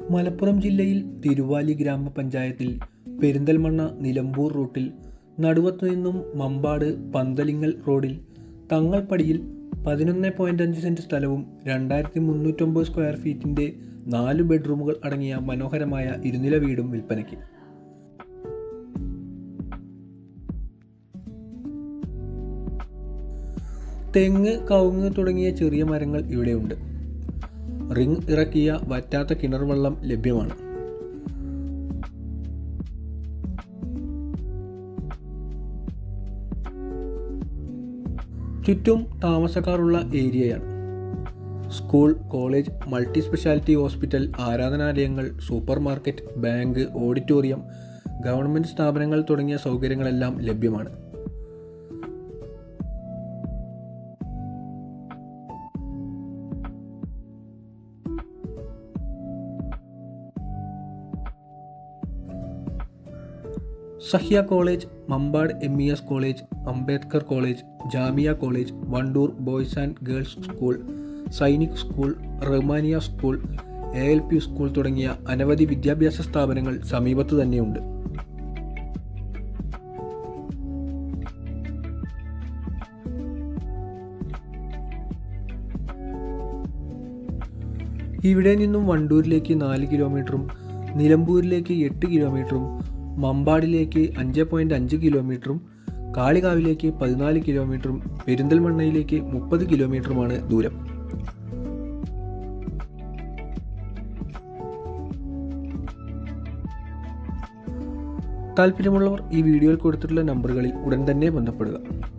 മലപ്പുറം ജില്ലയിൽ തിരുവാലി ഗ്രാമപഞ്ചായത്തിൽ പെരിന്തൽമണ്ണ നിലമ്പൂർ റൂട്ടിൽ നടുവത്ത് നിന്നും മമ്പാട് പന്തലിങ്ങൽ റോഡിൽ തങ്ങൾപ്പടിയിൽ പതിനൊന്ന് പോയിൻ്റ് അഞ്ച് സെൻറ്റ് സ്ഥലവും രണ്ടായിരത്തി മുന്നൂറ്റൊമ്പത് സ്ക്വയർ ഫീറ്റിൻ്റെ നാല് ബെഡ്റൂമുകൾ അടങ്ങിയ മനോഹരമായ ഇരുനില വീടും വിൽപ്പനയ്ക്ക് തെങ്ങ് കവുങ്ങ് തുടങ്ങിയ ചെറിയ മരങ്ങൾ ഇവിടെയുണ്ട് റിംഗ് ഇറക്കിയ വറ്റാത്ത കിണർ വെള്ളം ലഭ്യമാണ് ചുറ്റും താമസക്കാരുള്ള ഏരിയയാണ് school college multi speciality hospital ആരാധനാലയങ്ങൾ supermarket bank auditorium government സ്ഥാപനങ്ങൾ തുടങ്ങിയ സൗകര്യങ്ങളെല്ലാം ലഭ്യമാണ് Sahya college Mampad M E S college Ambedkar college Jamia college Wandoor boys and girls school Sainik school Rahmania school A L P school തുടങ്ങിയ അനവധി വിദ്യാഭ്യാസ സ്ഥാപനങ്ങൾ സമീപത്ത് തന്നെയുണ്ട് ഇവിടെ നിന്നും വണ്ടൂരിലേക്ക് നാല് കിലോമീറ്ററും നിലമ്പൂരിലേക്ക് എട്ട് കിലോമീറ്ററും മമ്പാടിലേക്ക് അഞ്ച് പോയിൻറ്റ് അഞ്ച് കിലോമീറ്ററും കാളികാവിലേക്ക് പതിനാല് കിലോമീറ്ററും പെരിന്തൽമണ്ണയിലേക്ക് മുപ്പത് കിലോമീറ്ററുമാണ് ദൂരം താല്പര്യമുള്ളവർ ഈ വീഡിയോയിൽ കൊടുത്തിട്ടുള്ള നമ്പറുകളിൽ ഉടൻ തന്നെ ബന്ധപ്പെടുക